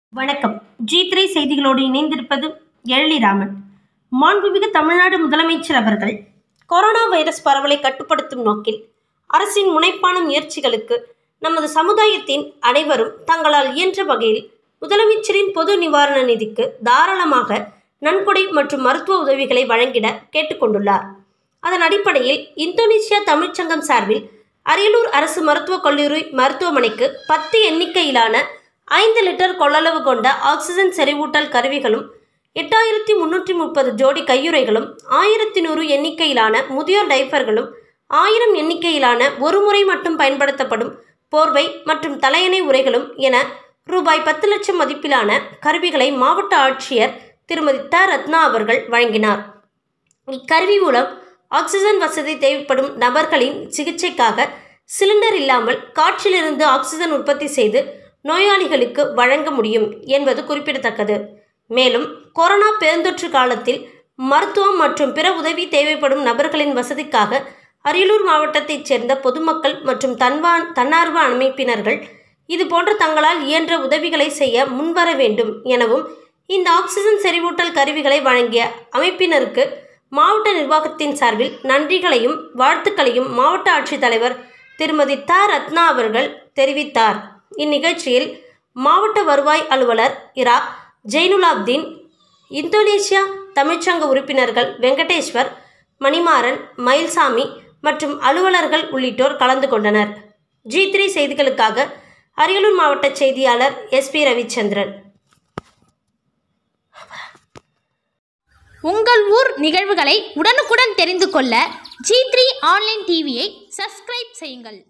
வணக்கம் G three செய்திகளோடு இணைந்திருப்பது எழிலிராமன் மாண்புமிகு தமிழ்நாடு முதலமைச்சர் அவர்கள் கொரோனா வைரஸ் பரவலை கட்டுப்படுத்தும் நோக்கில் அரசின் முனைப்பான முயற்சிகளுக்கு நமது சமுதாயத்தின் அனைவரும் தங்களால் இயன்ற வகையில் முதலமைச்சரின் பொது நிவாரண நிதிக்கு தாராளமாக நன்கொடை மற்றும் மருத்துவ உதவிகளை வழங்கிட கேட்டுக்கொண்டுள்ளார் அதன் அடிப்படையில் இந்தோனேசியா தமிழ்ச்சங்கம் சார்பில் அரியலூர் அரசு மருத்துவக் கல்லூரி மருத்துவமனைக்கு பத்து எண்ணிக்கையிலான ஐந்து லிட்டர் கொள்ளளவு கொண்ட ஆக்சிஜன் செறிவூட்டல் கருவிகளும் எட்டாயிரத்தி முன்னூற்றி முப்பது ஜோடி கையுறைகளும் ஆயிரத்தி நூறு எண்ணிக்கையிலான முதியோர் டைப்பர்களும் ஆயிரம் எண்ணிக்கையிலான ஒரு முறை மட்டும் பயன்படுத்தப்படும் போர்வை மற்றும் தலையணை உரைகளும் என ரூபாய் பத்து லட்சம் மதிப்பிலான கருவிகளை மாவட்ட ஆட்சியர் திருமதி த ரத்னா அவர்கள் வழங்கினார் இக்கருவி மூலம் ஆக்சிஜன் வசதி தேவைப்படும் நபர்களின் சிகிச்சைக்காக சிலிண்டர் இல்லாமல் காற்றிலிருந்து ஆக்சிஜன் உற்பத்தி செய்து நோயாளிகளுக்கு வழங்க முடியும் என்பது குறிப்பிடத்தக்கது மேலும் கொரோனா பெருந்தொற்று காலத்தில் மருத்துவம் மற்றும் பிற உதவி தேவைப்படும் நபர்களின் வசதிக்காக அரியலூர் மாவட்டத்தைச் சேர்ந்த பொதுமக்கள் மற்றும் தன்வா தன்னார்வ அமைப்பினர்கள் இதுபோன்ற தங்களால் இயன்ற உதவிகளை செய்ய முன்வர வேண்டும் எனவும் இந்த ஆக்சிஜன் செறிவூட்டல் கருவிகளை வழங்கிய அமைப்பினருக்கு மாவட்ட நிர்வாகத்தின் சார்பில் நன்றிகளையும் வாழ்த்துக்களையும் மாவட்ட ஆட்சித்தலைவர் திருமதி த ரத்னா அவர்கள் தெரிவித்தார் இந்நிகழ்ச்சியில் மாவட்ட வருவாய் அலுவலர் இரா ஜெய்னுலாப்தீன் இந்தோனேசியா தமிழ்ச்சங்க உறுப்பினர்கள் வெங்கடேஸ்வர் மணிமாறன் மயில்சாமி மற்றும் அலுவலர்கள் உள்ளிட்டோர் கலந்து கொண்டனர் ஜி த்ரீ செய்திகளுக்காக அரியலூர் மாவட்ட செய்தியாளர் எஸ் பி ரவிச்சந்திரன் உங்கள் ஊர் நிகழ்வுகளை உடனுக்குடன் தெரிந்து கொள்ள ஜி த்ரீ ஆன்லைன் டிவியை சப்ஸ்கிரைப் செய்யுங்கள்